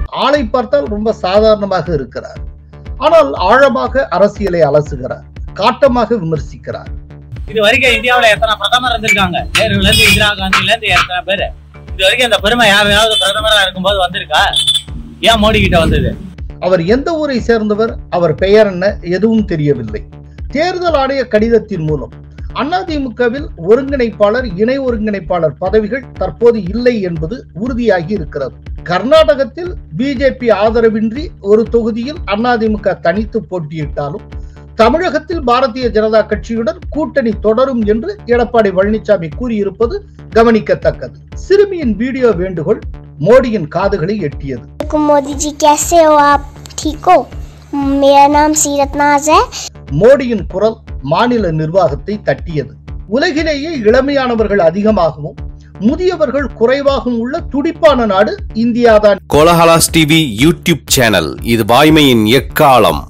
ஆளை பார்த்தால் ரொம்ப சாதாரணமாக இருக்கிறார் ஆனால் ஆழமாக அரசியலை அலசுகிறார் காட்டமாக விமர்சிக்கிறார் இது வரைக்கும் இந்தியாவுல எத்தனை பிரதமர் இருந்திருக்காங்க நேருல இருந்து இந்திரா காந்தில இருந்து எத்தனை பேரு இது வரைக்கும் இந்த பெருமை யாரையாவது பிரதமரா இருக்கும்போது வந்திருக்கா ஏன் மோடி கிட்ட வந்தது அவர் எந்த ஊரை சேர்ந்தவர் அவர் பெயர் என்ன எதுவும் தெரியவில்லை தேர்தல் ஆணைய கடிதத்தின் மூலம் அதிமுகவில் ஒருங்கிணைப்பாளர் இணை ஒருங்கிணைப்பாளர் பதவிகள் தற்போது இல்லை என்பது உறுதியாகி இருக்கிறது கர்நாடகத்தில் பிஜேபி ஆதரவின்றி ஒரு தொகுதியில் அதிமுக தனித்து போட்டியிட்டாலும் தமிழகத்தில் பாரதிய ஜனதா கட்சியுடன் கூட்டணி தொடரும் என்று எடப்பாடி பழனிசாமி கூறியிருப்பது கவனிக்கத்தக்கது சிறுமியின் வீடியோ வேண்டுகோள் மோடியின் காதுகளை எட்டியது वालेकुम मोदी जी कैसे हो आप ठीक हो मेरा नाम सीरत नाज है மோடியின் குரல் மாநில நிர்வாகத்தை தட்டியது உலகிலேயே இளமையானவர்கள் அதிகமாகவும் முதியவர்கள் குறைவாகவும் உள்ள துடிப்பான நாடு இந்தியாதான் கோலஹலாஸ் டிவி யூடியூப் சேனல் இது வாய்மையின் எக்காலம்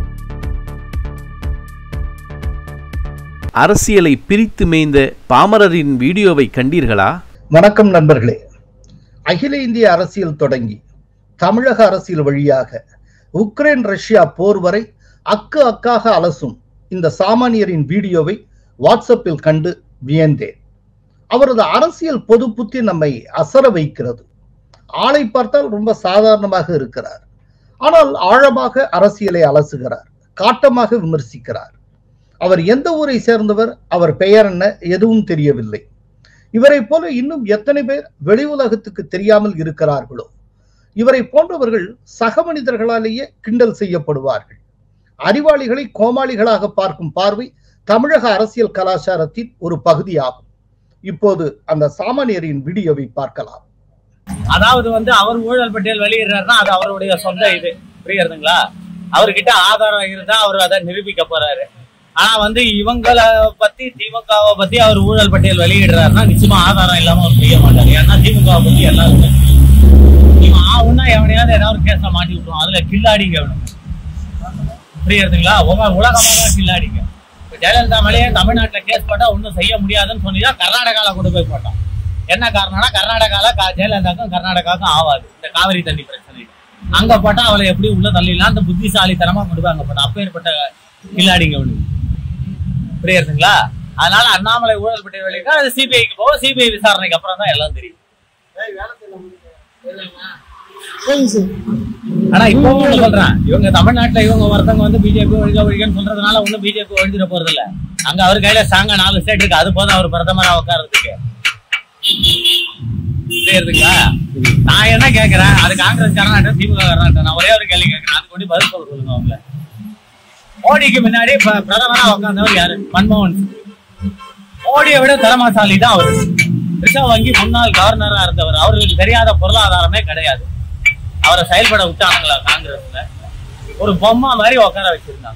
அரசியலை பிரித்து மேய்ந்த பாமரரின் வீடியோவை கண்டீர்களா வணக்கம் நண்பர்களே அகில இந்திய அரசியல் தொடங்கி தமிழக அரசியல் வழியாக உக்ரைன் ரஷ்யா போர் வரை அக்கு அக்காக அலசும் இந்த சாமானியரின் வீடியோவை வாட்ஸ்அப்பில் கண்டு வியந்தேன் அவரது அரசியல் பொது புத்தி நம்மை அசர வைக்கிறது ஆளை பார்த்தால் ரொம்ப சாதாரணமாக இருக்கிறார் ஆனால் ஆழமாக அரசியலை அலசுகிறார் காட்டமாக விமர்சிக்கிறார் அவர் எந்த ஊரை சேர்ந்தவர் அவர் பெயர் என்ன எதுவும் தெரியவில்லை இவரை போல இன்னும் எத்தனை பேர் வெளி உலகத்துக்கு தெரியாமல் இருக்கிறார்களோ இவரை போன்றவர்கள் சக மனிதர்களாலேயே கிண்டல் செய்யப்படுவார்கள் அறிவாளிகளை கோமாளிகளாக பார்க்கும் பார்வை தமிழக அரசியல் கலாச்சாரத்தின் ஒரு பகுதியாகும் இப்போது அந்த சாமானியரின் வீடியோவை பார்க்கலாம் அதாவது வந்து அவர் ஊழல் பட்டியல் வெளியிடுறாருன்னா அது அவருடைய சொந்த இது புரியுறதுங்களா அவர்கிட்ட ஆதாரம் இருந்தா அவர் அதை நிரூபிக்க போறாரு ஆனா வந்து இவங்களை பத்தி திமுகவை பத்தி அவர் ஊழல் பட்டியல் வெளியிடுறாருன்னா நிச்சயமா ஆதாரம் இல்லாம அவர் செய்ய மாட்டாரு ஏன்னா திமுகவை பத்தி எல்லாருமே இவன் ஆகுன்னா எவனையாவது ஏதாவது ஒரு கேஸ்ல மாட்டி விட்டுருவான் அதுல கில்லாடிங்க வேணும் புரியுறதுங்களா உலக உலகமாக கில்லாடிங்க இப்ப ஜெயலலிதா மேலேயே தமிழ்நாட்டுல கேஸ் போட்டா ஒன்றும் செய்ய முடியாதுன்னு சொன்னீங்கன்னா கர்நாடகால கொண்டு போய் போட்டான் என்ன காரணம்னா கர்நாடகால கா- ஜெயலலிதாக்கும் கர்நாடகாவுக்கும் ஆகாது இந்த காவிரி தண்ணி பிரச்சனை அங்க போட்டா அவளை எப்படி உள்ள தள்ளிடலாம் அந்த புத்திசாலித்தனமா கொண்டு போய் அங்க போட்டா அப்பேற்பட்ட கில்லாடிங்க ஒண்ணு புரியுறதுங்களா அதனால அண்ணாமலை ஊழல் பட்டியல் வெளியிட்டா அது சிபிஐக்கு போகும் சிபிஐ விசாரணைக்கு அப்புறம் தான் எல்லாம் தெரியும் ஆனா இப்போ ஒண்ணு சொல்றேன் இவங்க தமிழ்நாட்டுல இவங்க ஒருத்தவங்க வந்து பிஜேபி ஒழிக்க ஒழிக்கன்னு சொல்றதுனால ஒண்ணும் பிஜேபி ஒழிஞ்சிட போறது இல்ல அங்க அவர் கையில ஸ்ட்ராங்கா நாலு ஸ்டேட் இருக்கு அது போதும் அவர் பிரதமரா உட்கார்றதுக்கு புரியுதுங்களா நான் என்ன கேக்குறேன் அது காங்கிரஸ் காரனாட்டம் திமுக காரனாட்டம் நான் ஒரே ஒரு கேள்வி கேட்கிறேன் அதுக்கு கொண்டு பதில் சொல்ல சொல்லுங்க அவங்கள மோடிக்கு முன்னாடி ப- பிரதமரா உட்கார்ந்தவர் யாரு மன்மோகன் சிங். மோடியை விட திறமசாலி தான் அவர் ரிசர்வ் வங்கி முன்னாள் கவர்னரா இருந்தவர் அவர்களுக்கு தெரியாத பொருளாதாரமே கிடையாது அவரை செயல்பட விட்டானுங்களா காங்கிரஸ்ல ஒரு பொம்மை மாதிரி உட்கார வச்சிருந்தாங்க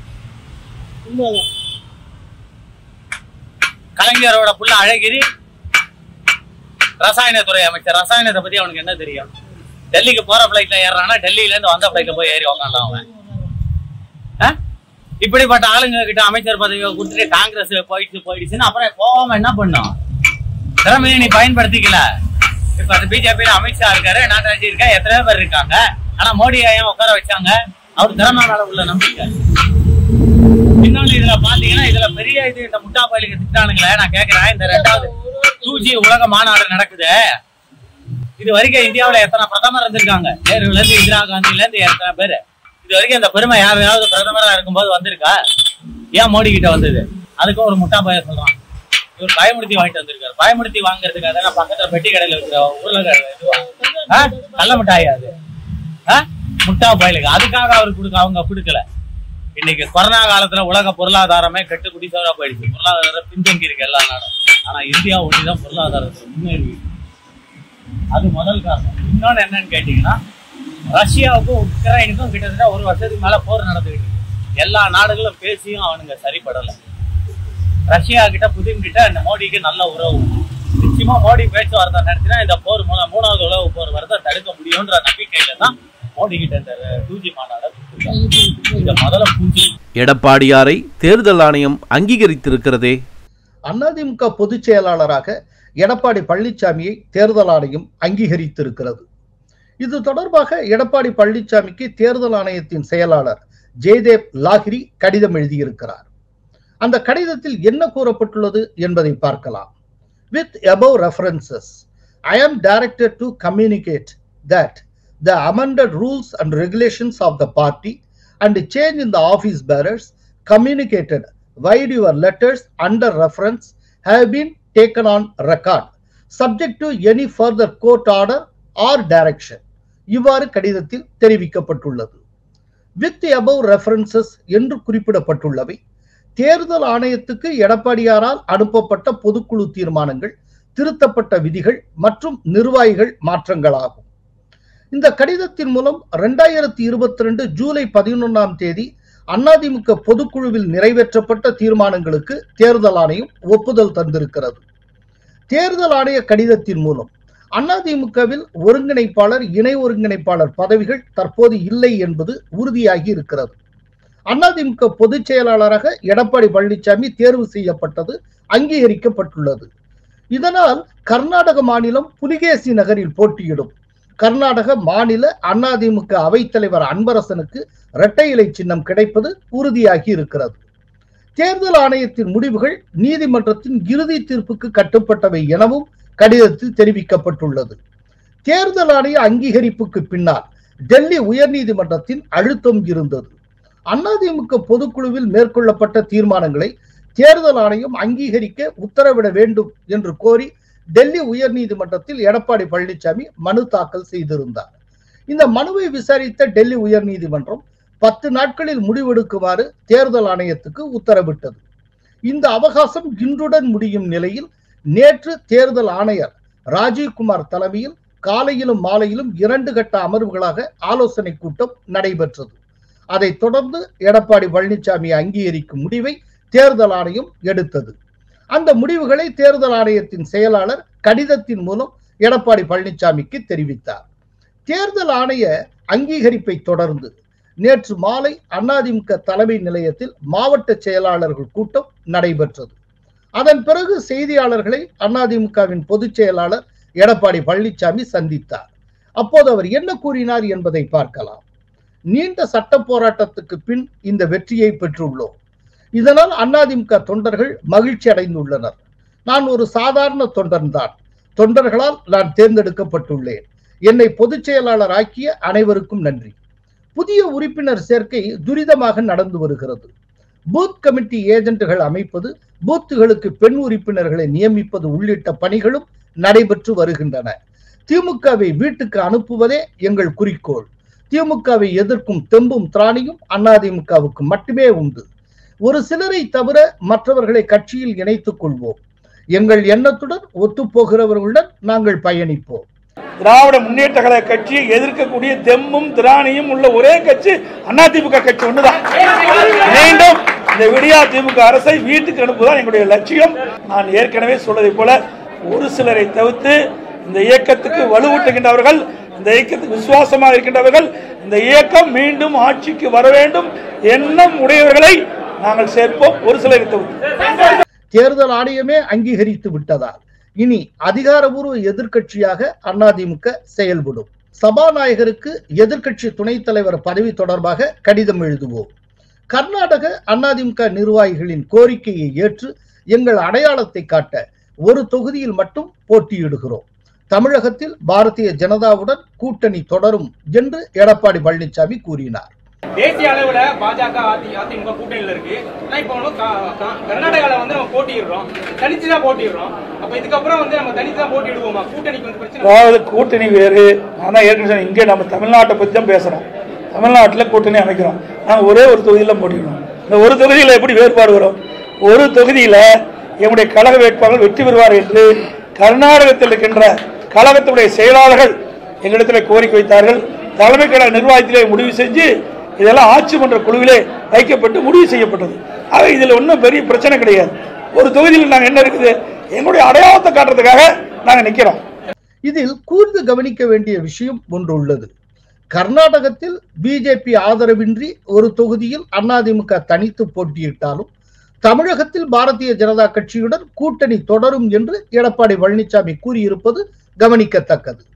கலைஞரோட புள்ள அழகிரி ரசாயனத்துறை அமைச்சர் ரசாயனத்தை பத்தி அவனுக்கு என்ன தெரியும் டெல்லிக்கு போற பிளைட்ல ஏறானா டெல்லியில இருந்து வந்த பிளைட்ல போய் ஏறி உக்காண்டான் அவன் ஆ? இப்படிப்பட்ட ஆளுங்க கிட்ட அமைச்சர் பதவியை கொடுத்துட்டு காங்கிரஸ் போயிடுச்சு போயிடுச்சுன்னு அப்புறம் போகாம என்ன பண்ணும் திறமையை நீ பயன்படுத்திக்கல இப்ப அது பிஜேபியில அமித்ஷா இருக்காரு நாட்டாஜி இருக்கா எத்தனையோ பேர் இருக்காங்க ஆனா மோடி ஏன் உட்கார வச்சாங்க அவர் திறமை மேல உள்ள நம்பிக்கை இன்னொன்னு இதுல பாத்தீங்கன்னா இதுல பெரிய இது இந்த முட்டா பயிலுக்கு திட்டானுங்களே நான் கேக்குறேன் இந்த ரெண்டாவது டூ ஜி உலக மாநாடு நடக்குது இது வரைக்கும் இந்தியாவுல எத்தனை பிரதமர் இருந்திருக்காங்க நேருல இருந்து இந்திரா காந்தில இருந்து எத்தனை பேரு இது வரைக்கும் இந்த பெருமை யாரையாவது பிரதமரா இருக்கும்போது வந்திருக்கா ஏன் மோடி கிட்ட வந்தது அதுக்கும் ஒரு முட்டா பைய சொல்றான் இவர் பயமுடுத்தி வாங்கிட்டு வந்திருக்காரு பயமுடுத்தி வாங்குறதுக்காக தான் பக்கத்துல பெட்டி கடையில இருக்கிற உருளைக்கிழங்கு இதுவா ஆ? கள்ள மிட்டாயா அது ஆ? முட்டா பயலுக்கு அதுக்காக அவர் கொடுக்க அவங்க கொடுக்கல இன்னைக்கு கொரோனா காலத்துல உலக பொருளாதாரமே கெட்டு குடிசோரா போயிடுச்சு பொருளாதாரம் பின்தங்கி இருக்கு எல்லா நாடும் ஆனா இந்தியா ஒண்ணுதான் பொருளாதாரத்துல முன்னேறி இருக்கு. அது முதல் காரணம் இன்னொன்னு என்னன்னு கேட்டீங்கன்னா ரஷ்யாவுக்கும் உக்ரைனுக்கும் கிட்டத்தட்ட ஒரு வருஷத்துக்கு மேல போர் நடந்துகிட்டு இருக்கு எல்லா நாடுகளும் பேசியும் அவனுங்க சரிப்படல ரஷ்யா கிட்ட புதின் கிட்ட இந்த மோடிக்கு நல்ல உறவு நிச்சயமா மோடி பேச்சுவார்த்தை நடத்தினா இந்த போர் மூலம் மூணாவது உலக போர் வரதை தடுக்க முடியும்ன்ற நம்பிக்கையில தான் மோடி கிட்ட இந்த டூ ஜி மாநாடு கொடுத்திருக்காங்க. இத முதல்ல பூஜை எடப்பாடியாரை தேர்தல் ஆணையம் அங்கீகரித்திருக்கிறதே அதிமுக பொதுச் செயலாளராக எடப்பாடி பழனிசாமியை தேர்தல் ஆணையம் அங்கீகரித்திருக்கிறது இது தொடர்பாக எடப்பாடி பழனிசாமிக்கு தேர்தல் ஆணையத்தின் செயலாளர் ஜெயதேவ் லாகிரி கடிதம் எழுதியிருக்கிறார் அந்த கடிதத்தில் என்ன கூறப்பட்டுள்ளது என்பதை பார்க்கலாம் with above references I am directed to communicate that the amended rules and regulations of the party and change in the office bearers communicated via your letters under reference have been taken on record subject to any further court order or direction இவ்வாறு கடிதத்தில் தெரிவிக்கப்பட்டுள்ளது with above references என்று குறிப்பிடப்பட்டுள்ளவை தேர்தல் ஆணையத்துக்கு எடப்பாடியாரால் அனுப்பப்பட்ட பொதுக்குழு தீர்மானங்கள் திருத்தப்பட்ட விதிகள் மற்றும் நிர்வாகிகள் மாற்றங்களாகும் இந்த கடிதத்தின் மூலம் இரண்டாயிரத்தி இருபத்தி ரெண்டு ஜூலை பதினொன்றாம் தேதி அதிமுக பொதுக்குழுவில் நிறைவேற்றப்பட்ட தீர்மானங்களுக்கு தேர்தல் ஆணையம் ஒப்புதல் தந்திருக்கிறது தேர்தல் ஆணைய கடிதத்தின் மூலம் அதிமுகவில் ஒருங்கிணைப்பாளர் இணை ஒருங்கிணைப்பாளர் பதவிகள் தற்போது இல்லை என்பது உறுதியாகி இருக்கிறது அதிமுக பொதுச் செயலாளராக எடப்பாடி பழனிசாமி தேர்வு செய்யப்பட்டது அங்கீகரிக்கப்பட்டுள்ளது இதனால் கர்நாடக மாநிலம் புலிகேசி நகரில் போட்டியிடும் கர்நாடக மாநில அதிமுக அவைத்தலைவர் அன்பரசனுக்கு இரட்டை இலை சின்னம் கிடைப்பது உறுதியாகி இருக்கிறது தேர்தல் ஆணையத்தின் முடிவுகள் நீதிமன்றத்தின் இறுதி தீர்ப்புக்கு கட்டுப்பட்டவை எனவும் கடிதத்தில் தெரிவிக்கப்பட்டுள்ளது தேர்தல் ஆணைய அங்கீகரிப்புக்கு பின்னால் டெல்லி உயர்நீதிமன்றத்தின் அழுத்தம் இருந்தது அதிமுக பொதுக்குழுவில் மேற்கொள்ளப்பட்ட தீர்மானங்களை தேர்தல் ஆணையம் அங்கீகரிக்க உத்தரவிட வேண்டும் என்று கோரி டெல்லி உயர்நீதிமன்றத்தில் எடப்பாடி பழனிசாமி மனு தாக்கல் செய்திருந்தார் இந்த மனுவை விசாரித்த டெல்லி உயர்நீதிமன்றம் பத்து நாட்களில் முடிவெடுக்குமாறு தேர்தல் ஆணையத்துக்கு உத்தரவிட்டது இந்த அவகாசம் இன்றுடன் முடியும் நிலையில் நேற்று தேர்தல் ஆணையர் ராஜீவ்குமார் தலைமையில் காலையிலும் மாலையிலும் இரண்டு கட்ட அமர்வுகளாக ஆலோசனை கூட்டம் நடைபெற்றது அதைத் தொடர்ந்து எடப்பாடி பழனிசாமி அங்கீகரிக்கும் முடிவை தேர்தல் ஆணையம் எடுத்தது அந்த முடிவுகளை தேர்தல் ஆணையத்தின் செயலாளர் கடிதத்தின் மூலம் எடப்பாடி பழனிசாமிக்கு தெரிவித்தார் தேர்தல் ஆணைய அங்கீகரிப்பை தொடர்ந்து நேற்று மாலை அதிமுக தலைமை நிலையத்தில் மாவட்ட செயலாளர்கள் கூட்டம் நடைபெற்றது அதன் பிறகு செய்தியாளர்களை அதிமுகவின் பொதுச் செயலாளர் எடப்பாடி பழனிசாமி சந்தித்தார் அப்போது அவர் என்ன கூறினார் என்பதை பார்க்கலாம் நீண்ட சட்ட போராட்டத்துக்கு பின் இந்த வெற்றியை பெற்றுள்ளோம் இதனால் அதிமுக தொண்டர்கள் மகிழ்ச்சி அடைந்துள்ளனர் நான் ஒரு சாதாரண தொண்டன் தான் தொண்டர்களால் நான் தேர்ந்தெடுக்கப்பட்டுள்ளேன் என்னை பொதுச் செயலாளர் ஆக்கிய அனைவருக்கும் நன்றி புதிய உறுப்பினர் சேர்க்கை துரிதமாக நடந்து வருகிறது பூத் கமிட்டி ஏஜென்ட்டுகள் அமைப்பது பூத்துகளுக்கு பெண் உறுப்பினர்களை நியமிப்பது உள்ளிட்ட பணிகளும் நடைபெற்று வருகின்றன திமுகவை வீட்டுக்கு அனுப்புவதே எங்கள் குறிக்கோள் திமுகவை எதிர்க்கும் தெம்பும் திராணியும் அதிமுகவுக்கு மட்டுமே உண்டு ஒரு சிலரை தவிர மற்றவர்களை கட்சியில் இணைத்துக் கொள்வோம் எங்கள் எண்ணத்துடன் ஒத்துப்போகிறவர்களுடன் நாங்கள் பயணிப்போம் திராவிட முன்னேற்ற கழக கட்சியை எதிர்க்கக்கூடிய தெம்பும் திராணியும் உள்ள ஒரே கட்சி அதிமுக கட்சி ஒண்ணுதான் மீண்டும் இந்த விடியா திமுக அரசை வீட்டுக்கு அனுப்புவதுதான் எங்களுடைய லட்சியம் நான் ஏற்கனவே சொன்னதை போல ஒரு சிலரை தவிர்த்து இந்த இயக்கத்துக்கு வலுவூட்டுகின்றவர்கள் இந்த இயக்கத்துக்கு விசுவாசமாக இருக்கின்றவர்கள் இந்த இயக்கம் மீண்டும் ஆட்சிக்கு வர வேண்டும் எண்ணம் உடையவர்களை நாங்கள் சேர்ப்போம் ஒரு சிலரை தவிர்த்து தேர்தல் ஆணையமே அங்கீகரித்து விட்டதால் இனி அதிகாரபூர்வ எதிர்க்கட்சியாக அதிமுக செயல்படும் சபாநாயகருக்கு எதிர்க்கட்சி துணைத் தலைவர் பதவி தொடர்பாக கடிதம் எழுதுவோம் கர்நாடக அதிமுக நிர்வாகிகளின் கோரிக்கையை ஏற்று எங்கள் அடையாளத்தை காட்ட ஒரு தொகுதியில் மட்டும் போட்டியிடுகிறோம் தமிழகத்தில் பாரதிய ஜனதாவுடன் கூட்டணி தொடரும் என்று எடப்பாடி பழனிசாமி கூறினார் தேசிய அளவுல பாஜக அதி அதிமுக கூட்டணியில இருக்கு ஆனா இப்போ வந்து க- க- கர்நாடகால வந்து நம்ம போட்டியிடுறோம் தனிச்சு தான் போட்டியிடுறோம் அப்ப இதுக்கப்புறம் வந்து நம்ம தனிச்சு தான் போட்டியிடுவோமா கூட்டணிக்கு வந்து பிரச்சனை அதாவது கூட்டணி வேறு நான் தான் ஏற்கனவே சொன்னேன், இங்கே நம்ம தமிழ்நாட்டை பற்றி தான் பேசுகிறோம் தமிழ்நாட்டில் கூட்டணி அமைக்கிறோம் நாங்கள் ஒரே ஒரு தொகுதியில் போட்டிடுவோம் இந்த ஒரு தொகுதியில் எப்படி வேறுபாடு வரும் ஒரு தொகுதியில் எங்களுடைய கழக வேட்பாளர் வெற்றி பெறுவார் என்று கர்நாடகத்தில் இருக்கின்ற கழகத்துடைய செயலாளர்கள் எங்களிடத்தில் கோரிக்கை வைத்தார்கள் தலைமை கழக நிர்வாகத்திலே முடிவு செஞ்சு இதெல்லாம் ஆட்சி மன்ற குழுவிலே வைக்கப்பட்டு முடிவு செய்யப்பட்டது ஆக இதில் ஒன்றும் பெரிய பிரச்சனை கிடையாது ஒரு தொகுதியில் நாங்கள் என்ன இருக்குது எங்களுடைய அடையாளத்தை காட்டுறதுக்காக நாங்கள் நிற்கிறோம் இதில் கூர்ந்து கவனிக்க வேண்டிய விஷயம் ஒன்று உள்ளது கர்நாடகத்தில் பிஜேபி ஆதரவின்றி ஒரு தொகுதியில் அதிமுக தனித்து போட்டியிட்டாலும் தமிழகத்தில் பாரதிய ஜனதா கட்சியுடன் கூட்டணி தொடரும் என்று எடப்பாடி பழனிசாமி கூறியிருப்பது கவனிக்கத்தக்கது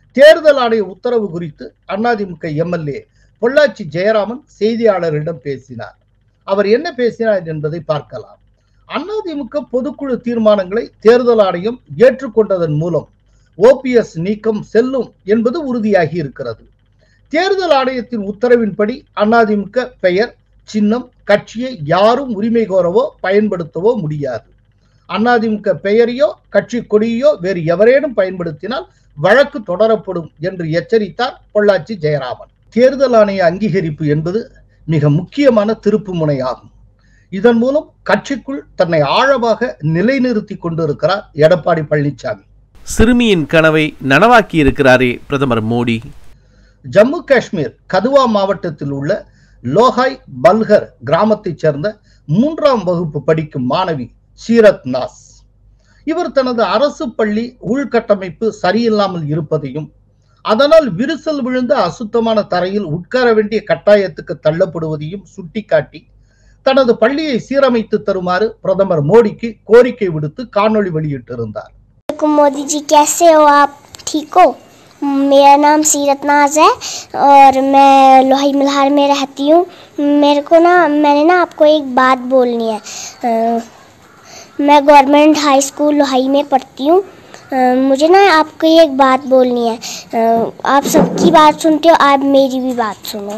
தேர்தல் ஆணைய உத்தரவு குறித்து அதிமுக எம்எல்ஏ பொள்ளாச்சி ஜெயராமன் செய்தியாளரிடம் பேசினார் அவர் என்ன பேசினார் என்பதை பார்க்கலாம் அதிமுக பொதுக்குழு தீர்மானங்களை தேர்தல் ஆணையம் ஏற்றுக்கொண்டதன் மூலம் ஓபிஎஸ் நீக்கம் செல்லும் என்பது உறுதியாகி இருக்கிறது தேர்தல் ஆணையத்தின் உத்தரவின்படி அதிமுக பெயர் சின்னம் கட்சியை யாரும் உரிமை கோரவோ பயன்படுத்தவோ முடியாது அதிமுக பெயரையோ கட்சி கொடியோ வேறு எவரேனும் பயன்படுத்தினால் வழக்கு தொடரப்படும் என்று எச்சரித்தார் பொள்ளாச்சி ஜெயராமன் தேர்தல் ஆணைய அங்கீகரிப்பு என்பது மிக முக்கியமான திருப்பு முனையாகும் இதன் மூலம் கட்சிக்குள் தன்னை ஆழமாக நிலைநிறுத்தி கொண்டிருக்கிறார் எடப்பாடி பழனிசாமி சிறுமியின் கனவை நனவாக்கி இருக்கிறாரே பிரதமர் மோடி ஜம்மு காஷ்மீர் கதுவா மாவட்டத்தில் உள்ள லோஹாய் பல்கர் கிராமத்தைச் சேர்ந்த மூன்றாம் வகுப்பு படிக்கும் மாணவி சீரத் நாஸ் இவர் தனது அரசு பள்ளி உள்கட்டமைப்பு சரியில்லாமல் இருப்பதையும் அதனால் விரிசல் விழுந்த அசுத்தமான தரையில் உட்கார வேண்டிய கட்டாயத்துக்கு தள்ளப்படுவதையும் சுட்டிக்காட்டி தனது பள்ளியை சீரமைத்து தருமாறு பிரதமர் மோடிக்கு கோரிக்கை விடுத்து காணொளி வெளியிட்டிருந்தார் वालेकुम मोदी जी कैसे हो आप ठीक हो मेरा नाम सीरत नाज है और मैं लोहाई मल्हार में रहती हूँ मेरे को ना मैंने ना आपको एक बात बोलनी है अ, मैं गवर्नमेंट हाई स्कूल लोहाई में पढ़ती हूँ अ, मुझे ना आपको एक बात बोलनी है अ, आप सबकी बात सुनते हो आप मेरी भी बात सुनो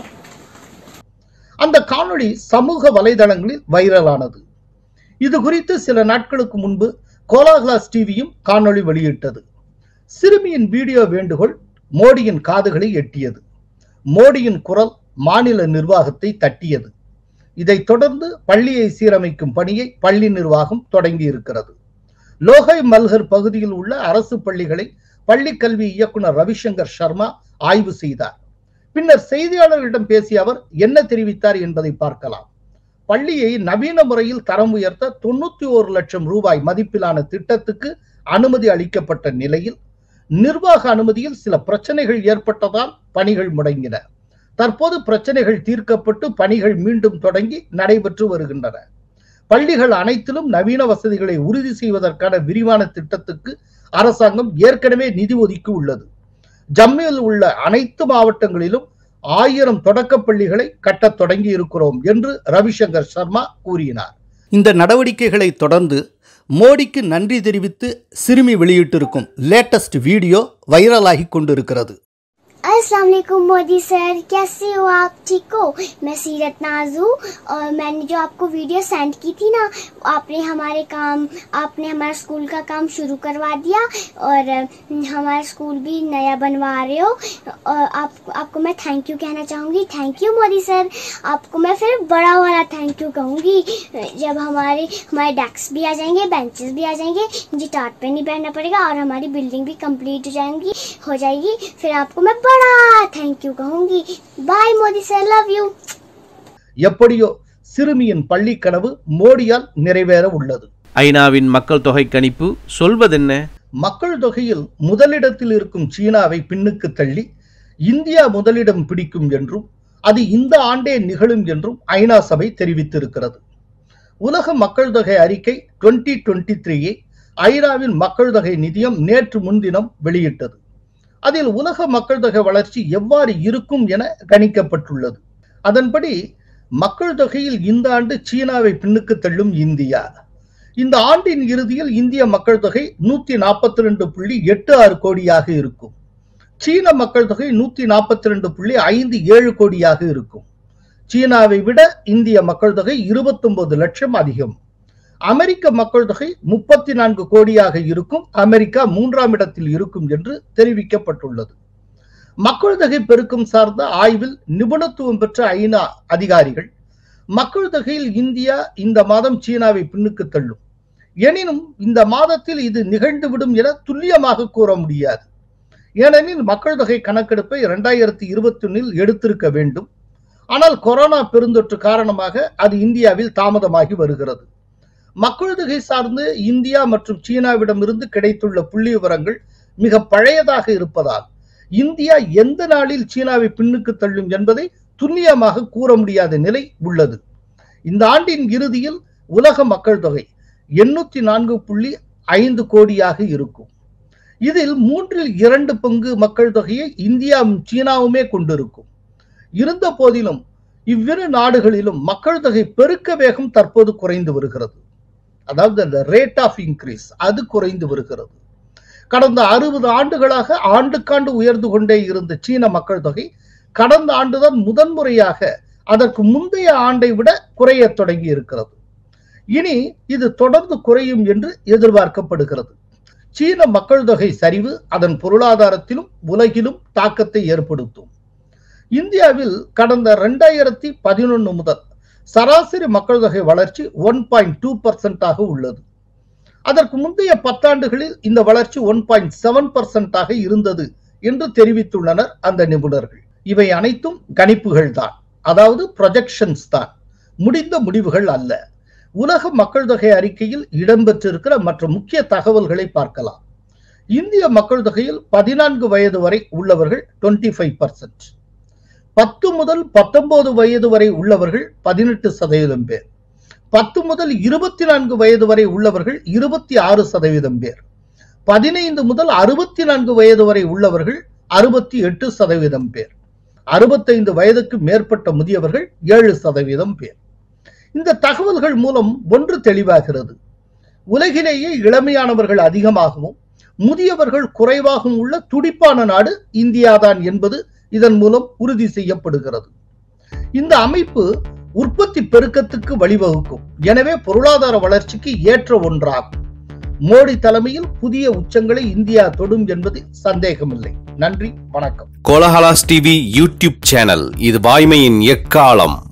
அந்த காணொளி சமூக வலைதளங்களில் வைரலானது இது குறித்து சில நாட்களுக்கு முன்பு கோலாகிளாஸ் டிவியும் காணொளி வெளியிட்டது சிறுமியின் வீடியோ வேண்டுகோள் மோடியின் காதுகளை எட்டியது மோடியின் குரல் மாநில நிர்வாகத்தை தட்டியது இதைத் தொடர்ந்து பள்ளியை சீரமைக்கும் பணியை பள்ளி நிர்வாகம் தொடங்கி இருக்கிறது லோகை மல்கர் பகுதியில் உள்ள அரசு பள்ளிகளை பள்ளி கல்வி இயக்குனர் ரவிசங்கர் சர்மா ஆய்வு செய்தார் பின்னர் செய்தியாளர்களிடம் பேசிய அவர் என்ன தெரிவித்தார் என்பதை பார்க்கலாம் பள்ளியை நவீன முறையில் தரம் உயர்த்த தொண்ணூத்தி ஒரு லட்சம் ரூபாய் மதிப்பிலான திட்டத்துக்கு அனுமதி அளிக்கப்பட்ட நிலையில் நிர்வாக அனுமதியில் சில பிரச்சனைகள் ஏற்பட்டதால் பணிகள் முடங்கின தற்போது பிரச்சனைகள் தீர்க்கப்பட்டு பணிகள் மீண்டும் தொடங்கி நடைபெற்று வருகின்றன பள்ளிகள் அனைத்திலும் நவீன வசதிகளை உறுதி செய்வதற்கான விரிவான திட்டத்துக்கு அரசாங்கம் ஏற்கனவே நிதி ஒதுக்கி உள்ளது ஜம்மியில் உள்ள அனைத்து மாவட்டங்களிலும் ஆயிரம் தொடக்கப் பள்ளிகளை கட்டத் தொடங்கி இருக்கிறோம் என்று ரவிசங்கர் சர்மா கூறினார் இந்த நடவடிக்கைகளை தொடர்ந்து மோடிக்கு நன்றி தெரிவித்து சிறுமி வெளியிட்டிருக்கும் லேட்டஸ்ட் வீடியோ வைரலாகி கொண்டிருக்கிறது अस्सलाम वालेकुम मोदी सर कैसे हो आप ठीक हो मैं सीरत नाज हूँ और मैंने जो आपको वीडियो सेंड की थी ना आपने हमारे काम आपने हमारे स्कूल का काम शुरू करवा दिया और अ, हमारा स्कूल भी नया बनवा रहे हो और आप आपको मैं थैंक यू कहना चाहूँगी थैंक यू मोदी सर आपको मैं फिर बड़ा वाला थैंक यू कहूँगी जब हमारे हमारे डेस्क भी आ जाएंगे बेंचेस भी आ जाएंगे मुझे टाट पे नहीं बैठना पड़ेगा और हमारी बिल्डिंग भी कंप्लीट हो जाएंगी हो जाएगी फिर आपको मैं बड़ा थैंक यू कहूँगी bye Modi sir love you எப்படியோ சிறுமியின் பள்ளி கனவு மோடியால் நிறைவேற உள்ளது ஐநாவின் மக்கள் தொகை கணிப்பு சொல்வதென்ன மக்கள் தொகையில் முதலிடத்தில் இருக்கும் சீனாவை பின்னுக்கு தள்ளி இந்தியா முதலிடம் பிடிக்கும் என்றும் அது இந்த ஆண்டே நிகழும் என்றும் ஐநா சபை தெரிவித்திருக்கிறது உலக மக்கள் தொகை அறிக்கை 2023 டுவெண்ட்டி த்ரீயை ஐநாவின் மக்கள் தொகை நிதியம் நேற்று முன்தினம் வெளியிட்டது அதில் உலக மக்கள் தொகை வளர்ச்சி எவ்வாறு இருக்கும் என கணிக்கப்பட்டுள்ளது அதன்படி மக்கள் தொகையில் இந்த ஆண்டு சீனாவை பின்னுக்கு தள்ளும் இந்தியா இந்த ஆண்டின் இறுதியில் இந்திய மக்கள் தொகை நூத்தி நாற்பத்தி ரெண்டு புள்ளி எட்டு ஆறு கோடியாக இருக்கும் சீன மக்கள் தொகை நூத்தி நாற்பத்தி ரெண்டு புள்ளி ஐந்து ஏழு கோடியாக இருக்கும் சீனாவை விட இந்திய மக்கள் தொகை இருபத்தொன்பது லட்சம் அதிகம் அமெரிக்க மக்கள் தொகை முப்பத்தி நான்கு கோடியாக இருக்கும் அமெரிக்கா மூன்றாம் இடத்தில் இருக்கும் என்று தெரிவிக்கப்பட்டுள்ளது மக்கள் தொகை பெருக்கம் சார்ந்த ஆய்வில் நிபுணத்துவம் பெற்ற ஐநா அதிகாரிகள் மக்கள் தொகையில் இந்தியா இந்த மாதம் சீனாவை பின்னுக்கு தள்ளும் எனினும் இந்த மாதத்தில் இது நிகழ்ந்துவிடும் என துல்லியமாக கூற முடியாது ஏனெனில் மக்கள் தொகை கணக்கெடுப்பை இரண்டாயிரத்தி இருபத்தி ஒன்னில் எடுத்திருக்க வேண்டும் ஆனால் கொரோனா பெருந்தொற்று காரணமாக அது இந்தியாவில் தாமதமாகி வருகிறது மக்கள் தொகை சார்ந்து இந்தியா மற்றும் சீனாவிடமிருந்து கிடைத்துள்ள புள்ளி விவரங்கள் மிக பழையதாக இருப்பதால் இந்தியா எந்த நாளில் சீனாவை பின்னுக்கு தள்ளும் என்பதை துல்லியமாக கூற முடியாத நிலை உள்ளது இந்த ஆண்டின் இறுதியில் உலக மக்கள் தொகை எண்ணூத்தி நான்கு புள்ளி ஐந்து கோடியாக இருக்கும் இதில் மூன்றில் இரண்டு பங்கு மக்கள் தொகையை இந்தியாவும் சீனாவுமே கொண்டிருக்கும் இருந்த போதிலும் இவ்விரு நாடுகளிலும் மக்கள் தொகை பெருக்க வேகம் தற்போது குறைந்து வருகிறது அதாவது அந்த ரேட் ஆஃப் இன்க்ரீஸ் அது குறைந்து வருகிறது கடந்த அறுபது ஆண்டுகளாக ஆண்டுக்காண்டு உயர்ந்து கொண்டே இருந்த சீன மக்கள் தொகை கடந்த ஆண்டுதான் முதன்முறையாக அதற்கு முந்தைய ஆண்டை விட குறைய தொடங்கி இருக்கிறது இனி இது தொடர்ந்து குறையும் என்று எதிர்பார்க்கப்படுகிறது சீன மக்கள் தொகை சரிவு அதன் பொருளாதாரத்திலும் உலகிலும் தாக்கத்தை ஏற்படுத்தும் இந்தியாவில் கடந்த ரெண்டாயிரத்தி பதினொன்று முதல் சராசரி மக்கள் தொகை வளர்ச்சி ஒன் பாயிண்ட் டூ பர்சன்டாக உள்ளது அதற்கு முந்தைய பத்தாண்டுகளில் இந்த வளர்ச்சி ஒன் பாயிண்ட் செவன் பர்சன்டாக இருந்தது என்று தெரிவித்துள்ளனர் அந்த நிபுணர்கள் இவை அனைத்தும் கணிப்புகள் தான் அதாவது ப்ரொஜெக்ஷன்ஸ் தான் முடிந்த முடிவுகள் அல்ல உலக மக்கள் தொகை அறிக்கையில் இடம்பெற்றிருக்கிற மற்ற முக்கிய தகவல்களை பார்க்கலாம் இந்திய மக்கள் தொகையில் பதினான்கு வயது வரை உள்ளவர்கள் டுவெண்ட்டி ஃபைவ் பர்சன்ட் பத்து முதல் பத்தொன்பது வயது வரை உள்ளவர்கள் பதினெட்டு சதவீதம் பேர் பத்து முதல் இருபத்தி நான்கு வயது வரை உள்ளவர்கள் இருபத்தி ஆறு சதவீதம் பேர் பதினைந்து முதல் அறுபத்தி நான்கு வயது வரை உள்ளவர்கள் அறுபத்தி எட்டு சதவீதம் பேர் அறுபத்தைந்து வயதுக்கு மேற்பட்ட முதியவர்கள் ஏழு சதவீதம் பேர் இந்த தகவல்கள் மூலம் ஒன்று தெளிவாகிறது உலகிலேயே இளமையானவர்கள் அதிகமாகவும் முதியவர்கள் குறைவாகவும் உள்ள துடிப்பான நாடு இந்தியாதான் என்பது இதன் மூலம் உறுதி செய்யப்படுகிறது இந்த அமைப்பு உற்பத்தி பெருக்கத்துக்கு வழிவகுக்கும் எனவே பொருளாதார வளர்ச்சிக்கு ஏற்ற ஒன்றாகும் மோடி தலைமையில் புதிய உச்சங்களை இந்தியா தொடும் என்பது சந்தேகமில்லை நன்றி வணக்கம் கோலஹலாஸ் டிவி யூடியூப் சேனல் இது வாய்மையின் எக்காலம்